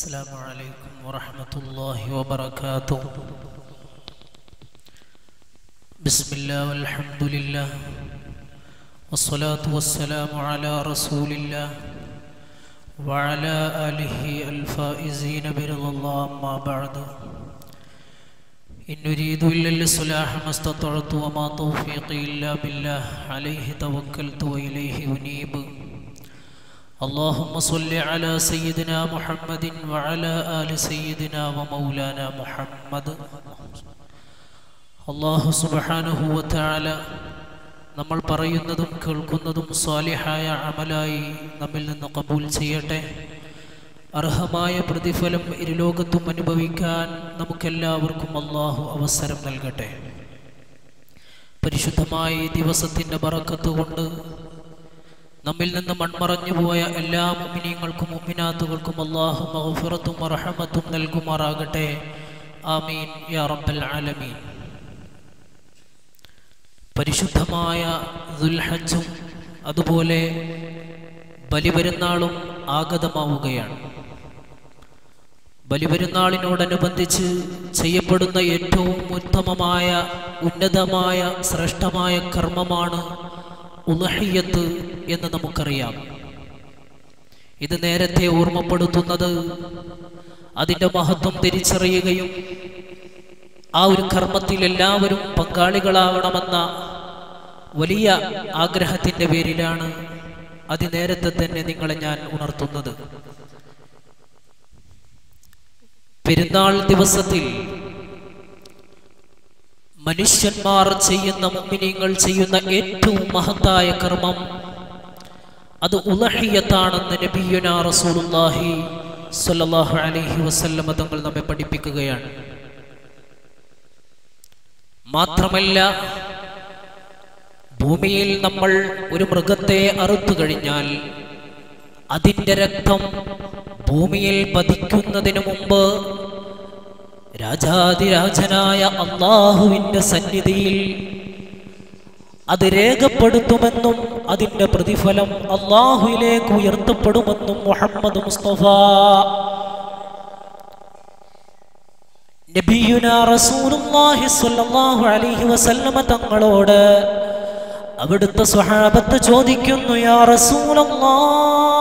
السلام عليكم ورحمة الله وبركاته بسم الله والحمد لله والصلاة والسلام على رسول الله وعلى آله الفائزين برضا الله أما بعد إن نريد إلا الإصلاح ما استطعت وما توفيقي إلا بالله عليه توكلت وإليه أنيب اللهم صل على سيدنا محمد وعلى آل سيدنا ومولانا محمد അള്ളാഹു സുബഹാനഹു വതആല നമ്മൾ പറയുന്നതും കേൾക്കുന്നതും സ്വാലിഹായ അമലായി നമ്മിൽ നിന്ന് കബൂൽ ചെയ്യട്ടെ അർഹമായ പ്രതിഫലം ഇരുലോകത്തും അനുഭവിക്കാൻ നമുക്കെല്ലാവർക്കും അള്ളാഹു അവസരം നൽകട്ടെ പരിശുദ്ധമായ ഈ ദിവസത്തിൻ്റെ ബറക്കത്ത് കൊണ്ട് നമ്മിൽ നിന്ന് മൺമറഞ്ഞു പോയ എല്ലാ മുമിനിയങ്ങൾക്കും മുമിനാത്തുകൾക്കും അള്ളാഹു മഹഫിറത്തും റഹമത്തും നൽകുമാറാകട്ടെ ആമീൻ യാ റബ്ബൽ ആലമീൻ പരിശുദ്ധമായ ദുൽഹജ്ജും അതുപോലെ ബലിപെരുന്നാളും ആഗതമാവുകയാണ് ബലിപെരുന്നാളിനോടനുബന്ധിച്ച് ചെയ്യപ്പെടുന്ന ഏറ്റവും ഉത്തമമായ ഉന്നതമായ ശ്രേഷ്ഠമായ കർമ്മമാണ് ഉലഹിയത്ത് എന്ന് നമുക്കറിയാം ഇത് നേരത്തെ ഓർമ്മപ്പെടുത്തുന്നത് അതിൻ്റെ മഹത്വം തിരിച്ചറിയുകയും ആ ഒരു കർമ്മത്തിൽ എല്ലാവരും പങ്കാളികളാവണമെന്ന വലിയ ആഗ്രഹത്തിൻ്റെ പേരിലാണ് അതി നേരത്തെ തന്നെ നിങ്ങളെ ഞാൻ ഉണർത്തുന്നത് പെരുന്നാൾ ദിവസത്തിൽ മനുഷ്യന്മാർ ചെയ്യുന്ന മുമ്മിനിങ്ങൾ ചെയ്യുന്ന ഏറ്റവും മഹത്തായ കർമ്മം അത് ഉലഹിയത്താണെന്ന് നബിയുന റസൂലുള്ളാഹി സ്വല്ലല്ലാഹു അലൈഹി വസല്ലമ തങ്ങൾ നമ്മെ പഠിപ്പിക്കുകയാണ് മാത്രമല്ല ഭൂമിയിൽ നമ്മൾ ഒരു മൃഗത്തെ അറുത്തു കഴിഞ്ഞാൽ അതിൻ്റെ രക്തം ഭൂമിയിൽ പതിക്കുന്നതിന് മുമ്പ് രാജാതിരാജനായ അള്ളാഹുവിൻ്റെ സന്നിധിയിൽ അത് രേഖപ്പെടുത്തുമെന്നും അതിൻ്റെ പ്രതിഫലം അള്ളാഹുവിലേക്ക് ഉയർത്തപ്പെടുമെന്നും മുഹമ്മദ് മുസ്തഫ നബിയുന റസൂലുള്ളാഹി സ്വല്ലല്ലാഹു അലൈഹി വസല്ലമ തങ്ങളോട് അവിടുത്തെ സ്വഹാബത്ത് ചോദിക്കുന്നു യാ റസൂലല്ലാഹ്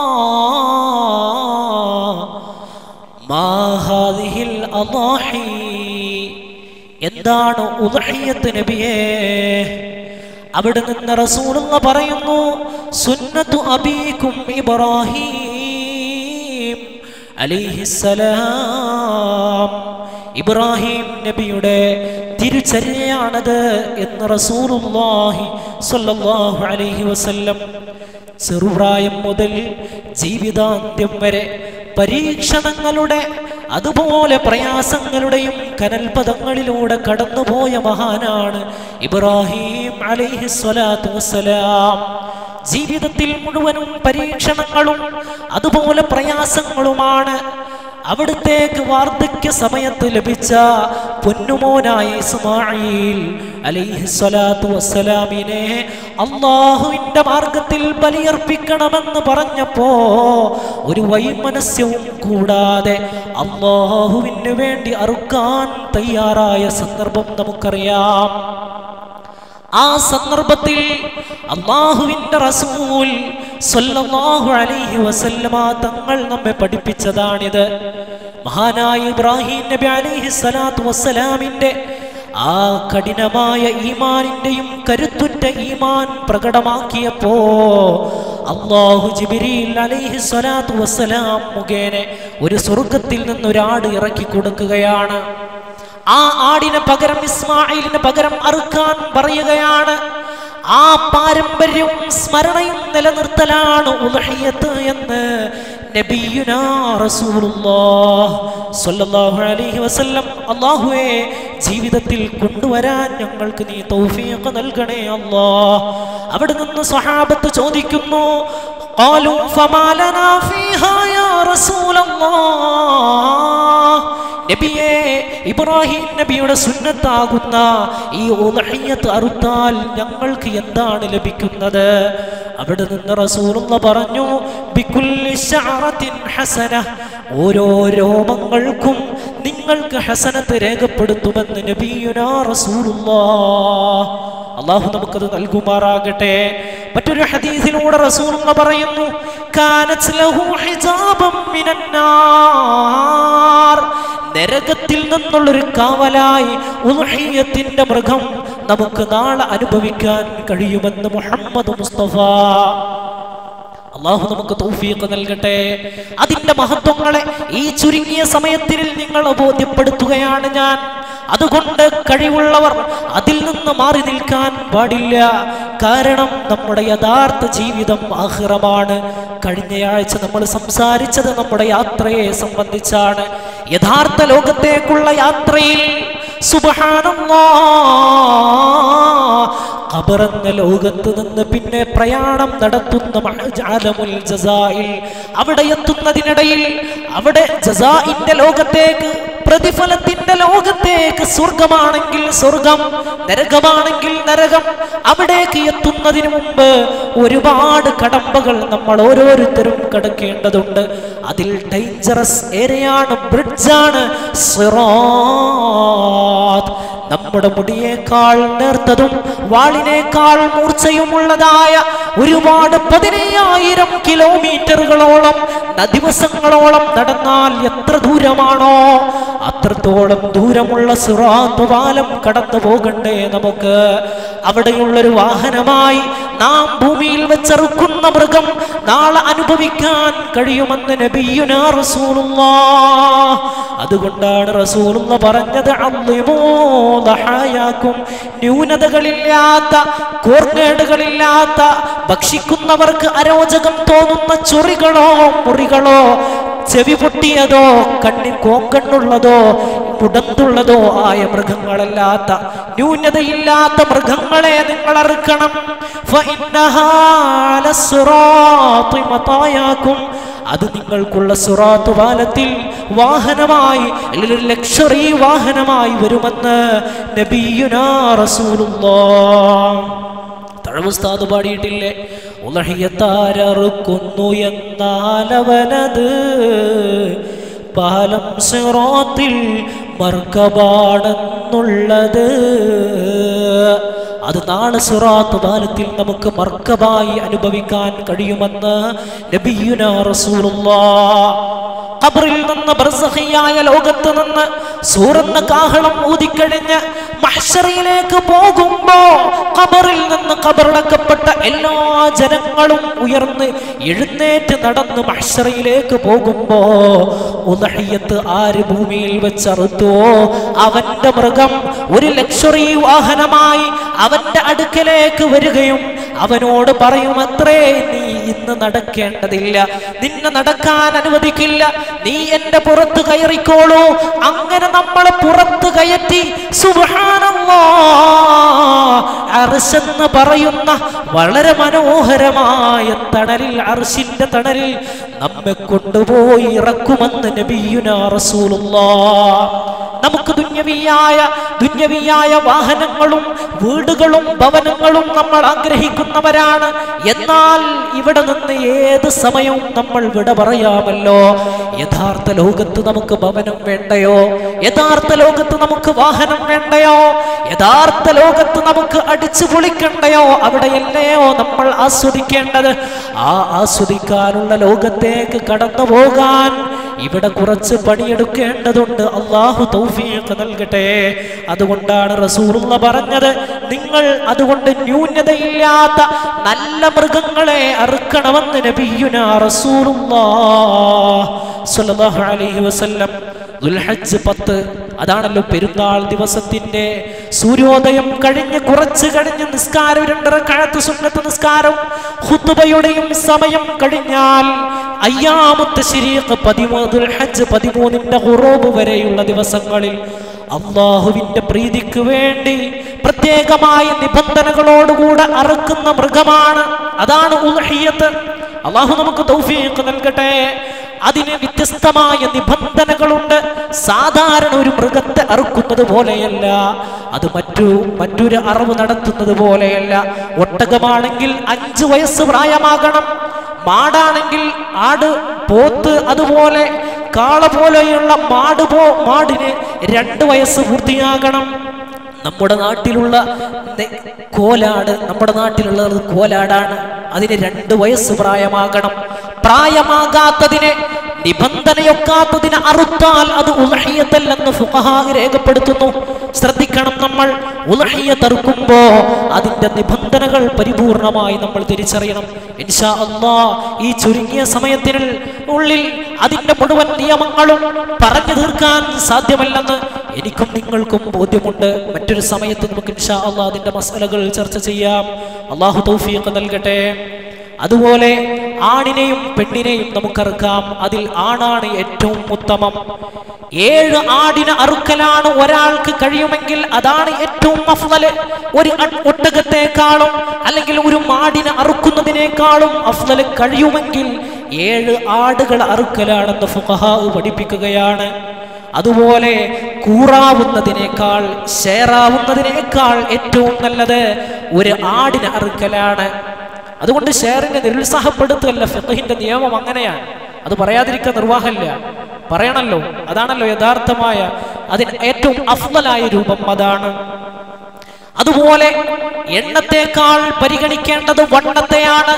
മാ ഹാദിഹിൽ അദാഹി എന്താണ് ഉദഹിയത്ത് നബിയേ അവിടെ നിന്ന് റസൂലുള്ള പറയുന്നു സുന്നത്തു അബീക്കും ഇബ്രാഹിം അലൈഹിസ്സലാം ഇബ്രാഹിം നബിയുടെ തിരുചര്യയാണത് എന്ന് റസൂലുള്ളാഹി സ്വല്ലല്ലാഹു അലൈഹി വസല്ലം ചെറുപ്രായം മുതൽ ജീവിതാന്ത്യം വരെ പരീക്ഷണങ്ങളുടെ അതുപോലെ പ്രയാസങ്ങളുടെയും കനൽപദങ്ങളിലൂടെ കടന്നുപോയ മഹാനാണ് ഇബ്രാഹിം അലൈഹി സ്വലാത്തു വസ്സലാം ജീവിതത്തിൽ മുഴുവനും പരീക്ഷണങ്ങളും അതുപോലെ പ്രയാസങ്ങളുമാണ് അവിടുത്തേക്ക് വാർദ്ധക്യ സമയത്ത് ലഭിച്ച പൊന്നുമോനായ ഇസ്മായിൽ അലിഹിസ്വലാത്തു വസ്സലാമിനെ അള്ളാഹുവിൻ്റെ മാർഗത്തിൽ ബലിയർപ്പിക്കണമെന്ന് പറഞ്ഞപ്പോ ഒരു വൈമനസ്യവും കൂടാതെ അള്ളാഹുവിന് വേണ്ടി അറുക്കാൻ തയ്യാറായ സന്ദർഭം നമുക്കറിയാം ആ സന്ദർഭത്തിൽ അള്ളാഹുവിൻ്റെ റസൂൽ സല്ലല്ലാഹു അലൈഹി വസല്ലമ തങ്ങൾ നമ്മെ പഠിപ്പിച്ചതാണിത് മഹാനായ ഇബ്രാഹിം നബി അലൈഹി സ്വലാത്തു വസ്സലാമിൻ്റെ ആ കഠിനമായ ഈമാനിൻ്റെയും കരുത്തുറ്റ ഈമാൻ പ്രകടമാക്കിയപ്പോ അള്ളാഹു ജിബിരിൽ അലൈഹി സ്വലാത്തു വസ്സലാം മുഖേന ഒരു സ്വർഗത്തിൽ നിന്നൊരാട് ഇറക്കി കൊടുക്കുകയാണ് ആ ആടിന് പകരം ഇസ്മായിലിന് പകരം അറുക്കാൻ പറയുകയാണ് ആ പാരമ്പര്യവും സ്മരണയും നിലനിർത്തലാണ് ഉലഹിയത്ത് എന്ന് നബിയുനാ റസൂലുള്ളാഹ് സ്വല്ലല്ലാഹു അലൈഹി വസല്ലം അല്ലാഹുവേ ജീവിതത്തിൽ കൊണ്ടുവരാൻ ഞങ്ങൾക്ക് നീ തൗഫീഖ് നൽകണേ അല്ലാഹ് അവിടെ നിന്ന് സ്വഹാബത്ത് ചോദിക്കുന്നു قالوا فما لنا فيها يا رسول الله നബിയെ ഇബ്രാഹിം നബിയുടെ സുന്നത്താകുന്ന ഈ ഉലഹിയത്ത് അറുത്താൽ ഞങ്ങൾക്ക് എന്താണ് ലഭിക്കുന്നത് അവിടെ നിന്ന് റസൂലുള്ള പറഞ്ഞു ബികുല്ലി ശഅറത്തിൻ ഹസന ഓരോ രോമങ്ങൾക്കും നിങ്ങൾക്ക് ഹസനത്ത് രേഖപ്പെടുത്തുമെന്ന് നബിയുനാ റസൂലുള്ളാഹ് അള്ളാഹു നമുക്കത് നൽകുമാറാകട്ടെ മറ്റൊരു ഹദീസിലൂടെ റസൂലുള്ള പറയുന്നു കാനത് ലഹു ഹിജാബം മിനന്നാർ നരകത്തിൽ നിന്നുള്ളൊരു കാവലായി ഉൽഹിയത്തിന്റെ മൃഗം നമുക്ക് നാളെ അനുഭവിക്കാൻ കഴിയുമെന്ന് മുഹമ്മദ് മുസ്തഫ അള്ളാഹു നമുക്ക് തൗഫീഖ് നൽകട്ടെ അതിന്റെ മഹത്വങ്ങളെ ഈ ചുരുങ്ങിയ സമയത്തിൽ നിങ്ങൾ ബോധ്യപ്പെടുത്തുകയാണ് ഞാൻ അതുകൊണ്ട് കഴിവുള്ളവർ അതിൽ നിന്ന് മാറി നിൽക്കാൻ പാടില്ല കാരണം നമ്മുടെ യഥാർത്ഥ ജീവിതം ആഹ്റമാണ് കഴിഞ്ഞയാഴ്ച നമ്മൾ സംസാരിച്ചത് നമ്മുടെ യാത്രയെ സംബന്ധിച്ചാണ് യഥാർത്ഥ ലോകത്തേക്കുള്ള യാത്രയിൽ സുബഹാനല്ലാ ഖബറെന്ന ലോകത്ത് നിന്ന് പിന്നെ പ്രയാണം നടത്തുന്ന മഹജാലമുൽ ജസായിൽ അവിടെ എത്തുന്നതിനിടയിൽ അവിടെ ജസാഇന്റെ ലോകത്തേക്ക് പ്രതിഫലത്തിന്റെ ലോകത്തേക്ക് സ്വർഗമാണെങ്കിൽ സ്വർഗം നരകമാണെങ്കിൽ നരകം അവിടേക്ക് എത്തുന്നതിന് മുമ്പ് ഒരുപാട് കടമ്പകൾ നമ്മൾ ഓരോരുത്തരും കടക്കേണ്ടതുണ്ട് അതിൽ ഡേഞ്ചറസ് ഏരിയയാണ് ബ്രിഡ്ജാണ് സിറാത്ത് നമ്മുടെ മുടിയേക്കാൾ നേർത്തതും വാളിനേക്കാൾ മൂർച്ചയുമുള്ളതായ ഒരുപാട് പതിനയ്യായിരം കിലോമീറ്ററുകളോളം ദിവസങ്ങളോളം നടന്നാൽ എത്ര ദൂരമാണോ അത്രത്തോളം ദൂരമുള്ള സിറാത്ത് പാലം കടന്നു പോകണ്ടേ നമുക്ക് അവിടെയുള്ളൊരു വാഹനമായി നാം ഭൂമിയിൽ വെച്ചറുക്കുന്ന മൃഗം നാളെ അനുഭവിക്കാൻ കഴിയുമെന്ന് നബിയുനാ റസൂലുള്ളാഹ് അതുകൊണ്ടാണ് റസൂലുള്ള പറഞ്ഞത് അള്ളിമോ ദഹായാക്കും ന്യൂനതകളില്ലാത്ത കോർക്കേടുകളില്ലാത്ത ഭക്ഷിക്കുന്നവർക്ക് അരോചകം തോന്നുന്ന ചൊറികളോ മുറികളോ ചെവി പൊട്ടിയതോ കണ്ണിൽ കോങ്കണ്ണുള്ളതോ മുടന്തുള്ളതോ ആയ മൃഗങ്ങളല്ലാത്ത ന്യൂനതയില്ലാത്ത മൃഗങ്ങളെ നിങ്ങൾ അറുക്കണം ഫഇന്നഹാ ലസ്റാത്തി മതായാക്കും അത് നിങ്ങൾക്കുള്ള സുറാത്ത് പാലത്തിൽ വാഹനമായി അല്ലെങ്കിൽ ഒരു ലക്ഷറി വാഹനമായി വരുമെന്ന് നബിയുനാ റസൂലുള്ളാഹ് തഴവുസ്താദ് പാടിയിട്ടില്ലേ ഉലഹിയത്താരറുക്കുന്നു എന്നാലവനത് പാലം സിറാത്തിൽ മർക്കബാണെന്നുള്ളത് അത് നാളെ സിറാത്ത് പാലത്തിൽ നമുക്ക് മർക്കബായി അനുഭവിക്കാൻ കഴിയുമെന്ന് നബിയുന റസൂലുള്ളാഹ് ഖബറിൽ നിന്ന് ബർസഹിയായ ലോകത്ത് നിന്ന് സൂറന്ന കാഹളം ഊതിക്കഴിഞ്ഞ് മഹ്ശറിയിലേക്ക് പോകുമ്പോ ഖബറിൽ നിന്ന് ഖബറടക്കപ്പെട്ട എല്ലാ ജനങ്ങളും ഉയർന്ന് എഴുന്നേറ്റ് നടന്ന് മഹ്ശറിയിലേക്ക് പോകുമ്പോ ഉദഹിയത്ത് ആര് ഭൂമിയിൽ വെച്ചറുത്തോ അവന്റെ മൃഗം ഒരു ലക്ഷറി വാഹനമായി അവന്റെ അടുക്കലേക്ക് വരികയും അവനോട് പറയുമത്രേ നീ ഇന്ന് നടക്കേണ്ടതില്ല നിന്നെ നടക്കാൻ അനുവദിക്കില്ല നീ എന്റെ പുറത്ത് കയറിക്കോളൂ അങ്ങനെ നമ്മളെ പുറത്ത് കയറ്റി സുബ്ഹാനല്ലാ അർശെന്ന് പറയുന്ന വളരെ മനോഹരമായ തണലിൽ അർശിന്റെ തണലിൽ നമ്മെ കൊണ്ടുപോയി ഇറക്കുമെന്ന് നബിയുനാ റസൂലുള്ളാഹ് നമുക്ക് ദുന്യവിയായ ദുന്യവിയായ വാഹനങ്ങളും വീടുകളും ഭവനങ്ങളും നമ്മൾ ആഗ്രഹിക്കുന്നവരാണ് എന്നാൽ ഇവിടെ നിന്ന് ഏത് സമയവും നമ്മൾ വിട പറയാമല്ലോ യഥാർത്ഥ ലോകത്ത് നമുക്ക് ഭവനം വേണ്ടയോ യഥാർത്ഥ ലോകത്ത് നമുക്ക് വാഹനം വേണ്ടയോ യഥാർത്ഥ ലോകത്ത് നമുക്ക് അടിച്ചു പൊളിക്കണ്ടയോ അവിടെയല്ലയോ നമ്മൾ ആസ്വദിക്കേണ്ടത് ആ ആസ്വദിക്കാനുള്ള ലോകത്തേക്ക് കടന്നു പോകാൻ ഇവിടെ കുറച്ച് പണിയെടുക്കേണ്ടതുണ്ട് അള്ളാഹു തൗഫീഖ് നൽകട്ടെ അതുകൊണ്ടാണ് റസൂലുള്ള പറഞ്ഞത് നിങ്ങൾ അതുകൊണ്ട് ന്യൂനതയില്ലാത്ത നല്ല മൃഗങ്ങളെ അറുക്കണമെന്ന് നബിയുന റസൂലുള്ളാഹ് സ്വല്ലല്ലാഹു അലൈഹി വസല്ലം ദുൽഹജ്ജ് പത്ത് അതാണല്ലോ പെരുന്നാൾ ദിവസത്തിന്റെ സൂര്യോദയം കഴിഞ്ഞ് കുറച്ച് കഴിഞ്ഞ് നിസ്കാരം രണ്ടര കഴത്ത് സുന്നത്ത് നിസ്കാരം ഹുത്തുബയുടെയും സമയം കഴിഞ്ഞാൽ അയ്യാമത്തെ ശരീഖ് പതിമൂന്ന് ദുൽഹജ്ജ് പതിമൂന്നിന്റെ ഹുറോബ് വരെയുള്ള ദിവസങ്ങളിൽ അള്ളാഹുവിന്റെ പ്രീതിക്ക് വേണ്ടി പ്രത്യേകമായ നിബന്ധനകളോടുകൂടെ അറുക്കുന്ന മൃഗമാണ് അതാണ് ഉൽഹിയത്ത് അള്ളാഹു നമുക്ക് തൗഫീഖ് നൽകട്ടെ അതിന് വ്യത്യസ്തമായ നിബന്ധനകളുണ്ട് സാധാരണ ഒരു മൃഗത്തെ അറുക്കുന്നത് പോലെയല്ല അത് മറ്റു മറ്റൊരു അറിവ് നടത്തുന്നത് പോലെയല്ല ഒട്ടകമാണെങ്കിൽ അഞ്ചു വയസ്സ് പ്രായമാകണം മാടാണെങ്കിൽ ആട് പോത്ത് അതുപോലെ കാള പോലെയുള്ള മാട് പോ മാടിന് രണ്ട് വയസ്സ് പൂർത്തിയാകണം നമ്മുടെ നാട്ടിലുള്ള നെ- കോലാട് നമ്മുടെ നാട്ടിലുള്ളത് കോലാടാണ് അതിന് രണ്ട് വയസ്സ് പ്രായമാകണം പ്രായമാകാത്തതിനെ നിബന്ധനയൊക്കാത്തതിനെ അറുത്താൽ അത് ഉലഹിയത്തല്ലെന്ന് ഫുഖഹാ രേഖപ്പെടുത്തുന്നു ശ്രദ്ധിക്കണം നമ്മൾ ഉലഹിയത്തറുക്കുമ്പോ അതിന്റെ നിബന്ധനകൾ പരിപൂർണമായി നമ്മൾ തിരിച്ചറിയണം ഇൻഷാ അള്ളാ ഈ ചുരുങ്ങിയ സമയത്തിന് ഉള്ളിൽ അതിന്റെ മുഴുവൻ നിയമങ്ങളും പറഞ്ഞു തീർക്കാൻ സാധ്യമല്ലെന്ന് എനിക്കും നിങ്ങൾക്കും ബോധ്യമുണ്ട് മറ്റൊരു സമയത്ത് നമുക്ക് ഇൻഷാ അള്ളാ അതിന്റെ മസാലകൾ ചർച്ച ചെയ്യാം അള്ളാഹു തൗഫീഖ് നൽകട്ടെ അതുപോലെ ആണിനെയും പെണ്ണിനെയും നമുക്കറുക്കാം അതിൽ ആണാണ് ഏറ്റവും ഉത്തമം ഏഴ് ആടിന് അറുക്കലാണ് ഒരാൾക്ക് കഴിയുമെങ്കിൽ അതാണ് ഏറ്റവും അഫ്ലല് ഒരു അ- ഒട്ടകത്തെക്കാളും അല്ലെങ്കിൽ ഒരു മാടിനെ അറുക്കുന്നതിനേക്കാളും അഫ്ലല് കഴിയുമെങ്കിൽ ഏഴ് ആടുകൾ അറുക്കലാണെന്ന് ഫുഖഹാ പഠിപ്പിക്കുകയാണ് അതുപോലെ കൂറാവുന്നതിനേക്കാൾ ഷെയറാവുന്നതിനേക്കാൾ ഏറ്റവും നല്ലത് ഒരു ആടിനെ അറുക്കലാണ് അതുകൊണ്ട് ഷെയറിനെ നിരുത്സാഹപ്പെടുത്തുകയല്ല ഫിഖഹിന്റെ നിയമം അങ്ങനെയാണ് അത് പറയാതിരിക്കാൻ നിർവാഹമില്ല പറയണല്ലോ അതാണല്ലോ യഥാർത്ഥമായ അതിന് ഏറ്റവും അഫ്ലലായ രൂപം അതാണ് അതുപോലെ എണ്ണത്തേക്കാൾ പരിഗണിക്കേണ്ടത് വണ്ണത്തെയാണ്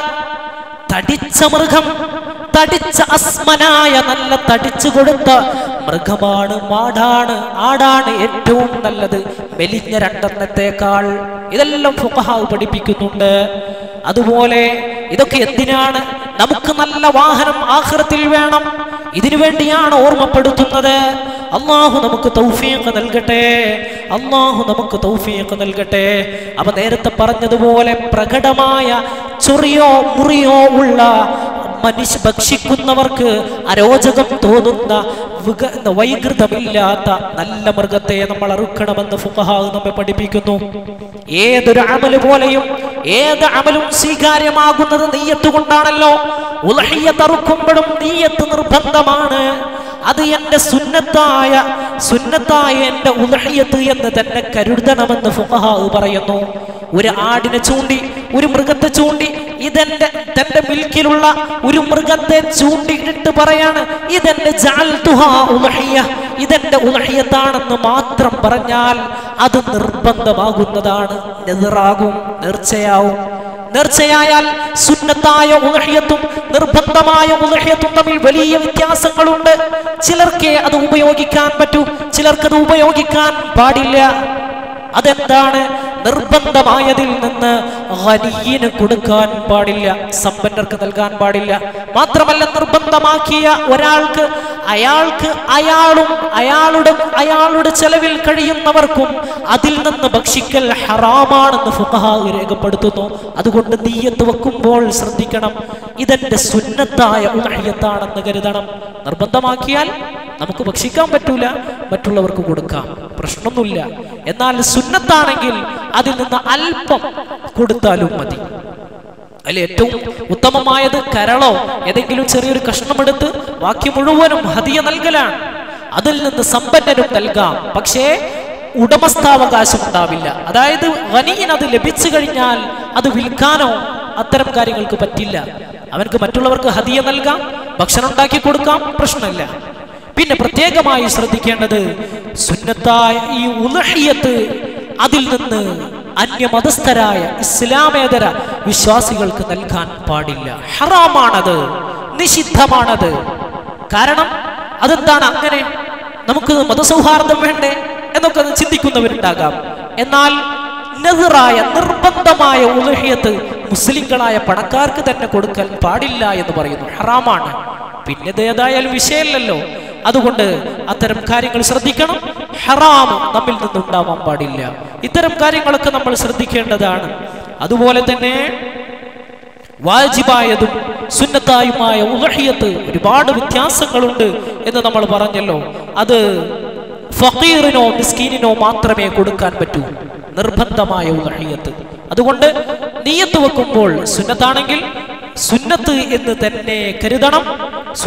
തടിച്ച മൃഗം തടിച്ച അസ്മനായ നല്ല തടിച്ചു കൊടുത്ത മൃഗമാണ് മാടാണ് ആടാണ് ഏറ്റവും നല്ലത് മെലിഞ്ഞ രണ്ടെണ്ണത്തേക്കാൾ ഇതെല്ലാം ഫുഖഹാവ് പഠിപ്പിക്കുന്നുണ്ട് അതുപോലെ ഇതൊക്കെ എന്തിനാണ് നമുക്ക് നല്ല വാഹനം ആഹ്റത്തിൽ വേണം ഇതിനു വേണ്ടിയാണ് ഓർമ്മപ്പെടുത്തുന്നത് അള്ളാഹു നമുക്ക് തൗഫീഖ് നൽകട്ടെ അള്ളാഹു നമുക്ക് തൗഫീഖ് നൽകട്ടെ അവ നേരത്തെ പറഞ്ഞതുപോലെ പ്രകടമായ ചൊറിയോ മുറിയോ ഉള്ള മനുഷ്യ ഭക്ഷിക്കുന്നവർക്ക് അരോചകം തോന്നുന്ന വിക- വൈകൃതമില്ലാത്ത നല്ല മൃഗത്തെ നമ്മൾ അറുക്കണമെന്ന് ഫുഖഹാവ് നമ്മെ പഠിപ്പിക്കുന്നു ഏതൊരു അമല് പോലെയും ഏത് അമലും സ്വീകാര്യമാകുന്നത് നെയ്യത്ത് കൊണ്ടാണല്ലോ ഉലഹിയത്ത് അറുക്കുമ്പോഴും നെയ്യത്ത് നിർബന്ധമാണ് അത് എന്റെ സുന്നത്തായ സുന്നത്തായ എന്റെ ഉലഹിയത്ത് എന്ന് തന്നെ കരുതണമെന്ന് ഫുഖഹാവ് പറയുന്നു ഒരു ആടിനെ ചൂണ്ടി ഒരു മൃഗത്തെ ചൂണ്ടി ഇതെന്റെ തന്റെ മിൽക്കിലുള്ള ഒരു മൃഗത്തെ ചൂണ്ടിയിട്ട് പറയാണ് ഇതെന്റെ ജഅൽതുഹാ ഉലഹിയ ഇതെന്റെ ഉലഹിയത്താണെന്ന് മാത്രം പറഞ്ഞാൽ അത് നിർബന്ധമാകുന്നതാണ് നെതിറാകും നേർച്ചയാവും നേർച്ചയായാൽ സുന്നത്തായ ഉലഹിയത്തും നിർബന്ധമായ ഉലഹിയത്തും തമ്മിൽ വലിയ വ്യത്യാസങ്ങളുണ്ട് ചിലർക്ക് അത് ഉപയോഗിക്കാൻ പറ്റൂ ചിലർക്ക് അത് ഉപയോഗിക്കാൻ പാടില്ല അതെന്താണ് നിർബന്ധമായതിൽ നിന്ന് ഖനിയിന് കൊടുക്കാൻ പാടില്ല സമ്പന്നർക്ക് നൽകാൻ പാടില്ല മാത്രമല്ല നിർബന്ധമാക്കിയ ഒരാൾക്ക് അയാൾക്ക് അയാളും അയാളുടെ അയാളുടെ ചെലവിൽ കഴിയുന്നവർക്കും അതിൽ നിന്ന് ഭക്ഷിക്കൽ ഹറാമാണെന്ന് ഫുഖഹാ രേഖപ്പെടുത്തുന്നു അതുകൊണ്ട് നീയത്ത് വെക്കുമ്പോൾ ശ്രദ്ധിക്കണം ഇതെന്റെ സുന്നത്തായ ഉലഹിയത്താണെന്ന് കരുതണം നിർബന്ധമാക്കിയാൽ നമുക്ക് ഭക്ഷിക്കാൻ പറ്റൂല മറ്റുള്ളവർക്ക് കൊടുക്കാം പ്രശ്നമൊന്നുമില്ല എന്നാൽ സുന്നത്താണെങ്കിൽ അതിൽ നിന്ന് അല്പം കൊടുത്താലും മതി അതിൽ ഏറ്റവും ഉത്തമമായത് കരളോ ഏതെങ്കിലും ചെറിയൊരു കഷ്ണമെടുത്ത് ബാക്കി മുഴുവനും ഹതിയ നൽകലാണ് അതിൽ നിന്ന് സമ്പന്നനും നൽകാം പക്ഷേ ഉടമസ്ഥാവകാശം ഉണ്ടാവില്ല അതായത് വനിയൻ അത് ലഭിച്ചു കഴിഞ്ഞാൽ അത് വിൽക്കാനോ അത്തരം കാര്യങ്ങൾക്ക് പറ്റില്ല അവൻക്ക് മറ്റുള്ളവർക്ക് ഹതിയ നൽകാം ഭക്ഷണം ഉണ്ടാക്കി കൊടുക്കാം പ്രശ്നമില്ല പിന്നെ പ്രത്യേകമായി ശ്രദ്ധിക്കേണ്ടത് സുന്നത്തായ ഈ ഉലഹിയത്ത് അതിൽ നിന്ന് അന്യമതസ്ഥരായ ഇസ്ലാമേതര വിശ്വാസികൾക്ക് നൽകാൻ പാടില്ല ഹറാമാണത് നിഷിദ്ധമാണത് കാരണം അതെന്താണ് അങ്ങനെ നമുക്ക് മതസൗഹാർദ്ദം വേണ്ടേ എന്നൊക്കെ ഒന്ന് ചിന്തിക്കുന്നവരുണ്ടാകാം എന്നാൽ നെതിറായ നിർബന്ധമായ ഉലഹിയത്ത് മുസ്ലിങ്ങളായ പണക്കാർക്ക് തന്നെ കൊടുക്കാൻ പാടില്ല എന്ന് പറയുന്നു ഹറാമാണ് പിന്നെ ഇത് ഏതായാലും വിഷയമല്ലല്ലോ അതുകൊണ്ട് അത്തരം കാര്യങ്ങൾ ശ്രദ്ധിക്കണം ഹറാം നമ്മിൽ നിന്നുണ്ടാവാൻ പാടില്ല ഇത്തരം കാര്യങ്ങളൊക്കെ നമ്മൾ ശ്രദ്ധിക്കേണ്ടതാണ് അതുപോലെ തന്നെ വാജിബായതും സുന്നത്തായുമായ ഉലഹിയത്ത് ഒരുപാട് വ്യത്യാസങ്ങളുണ്ട് എന്ന് നമ്മൾ പറഞ്ഞല്ലോ അത് ഫക്കീറിനോ മിസ്കീനിനോ മാത്രമേ കൊടുക്കാൻ പറ്റൂ നിർബന്ധമായ ഉലഹിയത്ത് അതുകൊണ്ട് നീയത്ത് വെക്കുമ്പോൾ സുന്നത്താണെങ്കിൽ സുന്നത്ത് എന്ന് തന്നെ കരുതണം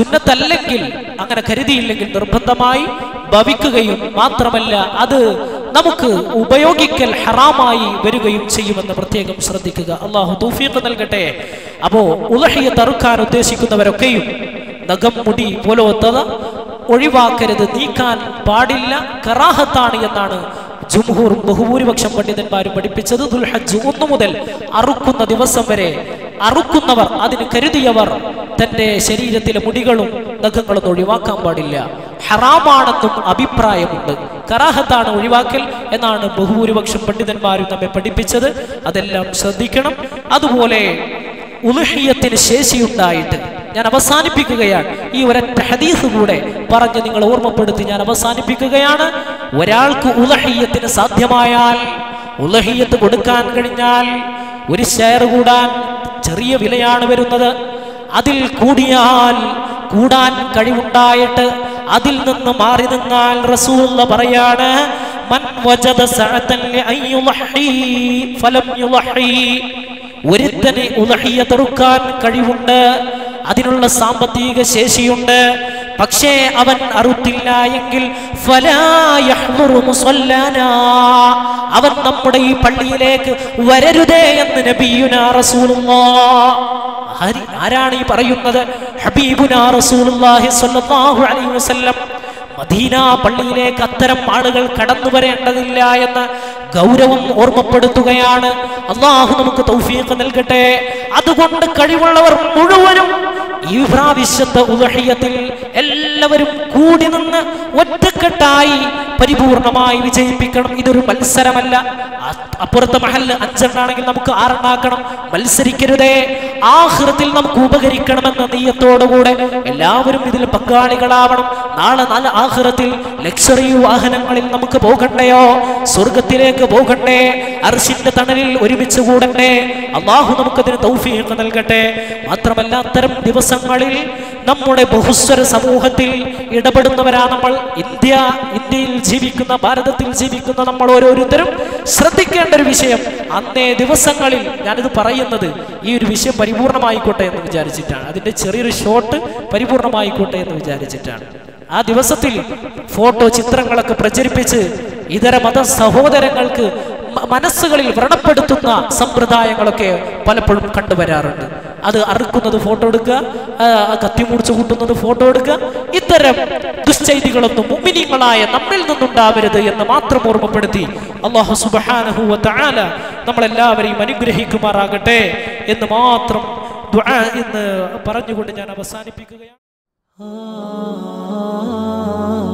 സുന്നത്തല്ലെങ്കിൽ അങ്ങനെ കരുതിയില്ലെങ്കിൽ നിർബന്ധമായി ഭവിക്കുകയും മാത്രമല്ല അത് നമുക്ക് ഉപയോഗിക്കൽ ഹറാമായി വരികയും ചെയ്യുമെന്ന് പ്രത്യേകം ശ്രദ്ധിക്കുക അള്ളാഹു തൗഫീഖ് നൽകട്ടെ അപ്പോ ഉലഹിയ തറുക്കാൻ ഉദ്ദേശിക്കുന്നവരൊക്കെയും നഖം മുടി പോലോത്തത് ഒഴിവാക്കരുത് നീക്കാൻ പാടില്ല കറാഹത്താണ് എന്നാണ് ജുംഹൂർ ബഹുഭൂരിപക്ഷം പണ്ഡിതന്മാരും പഠിപ്പിച്ചത് ദുൽഹജ്ജ് ഒന്നു മുതൽ അറുക്കുന്ന ദിവസം വരെ അറുക്കുന്നവർ അതിന് കരുതിയവർ തന്റെ ശരീരത്തിലെ മുടികളും നഖങ്ങളും ഒഴിവാക്കാൻ പാടില്ല ഹറാമാണെന്നും അഭിപ്രായമുണ്ട് കറാഹത്താണ് ഒഴിവാക്കൽ എന്നാണ് ബഹുഭൂരിപക്ഷം പണ്ഡിതന്മാരും നമ്മെ പഠിപ്പിച്ചത് അതെല്ലാം ശ്രദ്ധിക്കണം അതുപോലെ ഉലുഹിയത്തിന് ശേഷിയുണ്ടായിട്ട് ഞാൻ അവസാനിപ്പിക്കുകയാണ് ഈ ഒരൊറ്റ ഹദീസ് കൂടെ പറഞ്ഞ് നിങ്ങൾ ഓർമ്മപ്പെടുത്തി ഞാൻ അവസാനിപ്പിക്കുകയാണ് ഒരാൾക്ക് ഉലഹിയത്തിന് സാധ്യമായാൽ ഉലഹിയത്ത് കൊടുക്കാൻ കഴിഞ്ഞാൽ ഒരു ഷെയർ കൂടാൻ ചെറിയ വിലയാണ് വരുന്നത് അതിൽ കൂടിയാൽ കൂടാൻ കഴിവുണ്ടായിട്ട് അതിൽ നിന്ന് മാറി നിന്നാൽ റസൂൽ പറയാണ് മൻ വജദ സഅതൻ ലഅൻ യുളഹി ഫലം യുളഹി ഒരുത്തന് ഉലഹിയ തെറുക്കാൻ കഴിവുണ്ട് അതിനുള്ള സാമ്പത്തിക ശേഷിയുണ്ട് പക്ഷേ അവൻ അറുത്തില്ല എങ്കിൽ ഫലാ യഹ്ദുറു മുസല്ലനാ. അവൻ നമ്മുടെ ഈ പള്ളിയിലേക്ക് വരരുതേ എന്ന് നബിയുനാ റസൂലുള്ളാഹ് ആര്- ആരാണ് ഈ പറയുന്നത് ഹബീബുനാ റസൂലുള്ളാഹി സ്വല്ലല്ലാഹു അലൈഹി വസല്ലം മദീന പള്ളിയിലേക്ക് അത്തരം ആളുകൾ കടന്നു വരേണ്ടതില്ല എന്ന് ഗൗരവം ഓർമ്മപ്പെടുത്തുകയാണ് അള്ളാഹു നമുക്ക് തൗഫീഖ് നൽകട്ടെ അതുകൊണ്ട് കഴിവുള്ളവർ മുഴുവനും ഈ പ്രാവശ്യത്തെ ഉദഹിയത്തിൽ എല്ലാവരും കൂടി നിന്ന് ഒറ്റക്കെട്ടായി പരിപൂർണമായി വിജയിപ്പിക്കണം ഇതൊരു മത്സരമല്ല അ- അപ്പുറത്തെ മഹല് അഞ്ചെണ്ണാണെങ്കിൽ നമുക്ക് ആറെണ്ണാക്കണം മത്സരിക്കരുതേ ആഹൃത്തിൽ നമുക്ക് ഉപകരിക്കണമെന്ന നീയത്തോടുകൂടെ എല്ലാവരും ഇതിൽ പങ്കാളികളാവണം നാളെ നല്ല ആഹൃത്തിൽ ലക്ഷറി വാഹനങ്ങളിൽ നമുക്ക് പോകണ്ടയോ സ്വർഗത്തിലേക്ക് പോകണ്ടേ അർഷിന്റെ തണലിൽ ഒരുമിച്ച് കൂടണ്ടേ അള്ളാഹു നമുക്കതിന് തൗഫീഖ് നൽകട്ടെ മാത്രമല്ല അത്തരം ദിവസങ്ങളിൽ നമ്മുടെ ബഹുസ്വര സമൂഹത്തിൽ ഇടപെടുന്നവരാ നമ്മൾ ഇന്ത്യ ഇന്ത്യയിൽ ജീവിക്കുന്ന ഭാരതത്തിൽ ജീവിക്കുന്ന നമ്മൾ ഓരോരുത്തരും ശ്രദ്ധിക്കേണ്ട ഒരു വിഷയം അന്നേ ദിവസങ്ങളിൽ ഞാനിത് പറയുന്നത് ഈ ഒരു വിഷയം പരിപൂർണമായിക്കോട്ടെ എന്ന് വിചാരിച്ചിട്ടാണ് അതിന്റെ ചെറിയൊരു ഷോട്ട് പരിപൂർണമായിക്കോട്ടെ എന്ന് വിചാരിച്ചിട്ടാണ് ആ ദിവസത്തിൽ ഫോട്ടോ ചിത്രങ്ങളൊക്കെ പ്രചരിപ്പിച്ച് ഇതര മത സഹോദരങ്ങൾക്ക് മ- മനസ്സുകളിൽ വ്രണപ്പെടുത്തുന്ന സമ്പ്രദായങ്ങളൊക്കെ പലപ്പോഴും കണ്ടുവരാറുണ്ട് അത് അറുക്കുന്നത് ഫോട്ടോ എടുക്കുക ആ, കത്തി മുറിച്ച് കൂട്ടുന്നത് ഫോട്ടോ എടുക്കുക ഇത്തരം ദുശ്ചൈതികളൊന്നും മുമ്മിനിങ്ങളായ നമ്മിൽ നിന്നുണ്ടാവരുത് എന്ന് മാത്രം ഓർമ്മപ്പെടുത്തി അള്ളാഹു സുബ്ഹാനഹു വ തആല നമ്മളെല്ലാവരെയും അനുഗ്രഹിക്കുമാറാകട്ടെ എന്ന് മാത്രം ദുആ എന്ന് പറഞ്ഞുകൊണ്ട് ഞാൻ അവസാനിപ്പിക്കുകയാണ്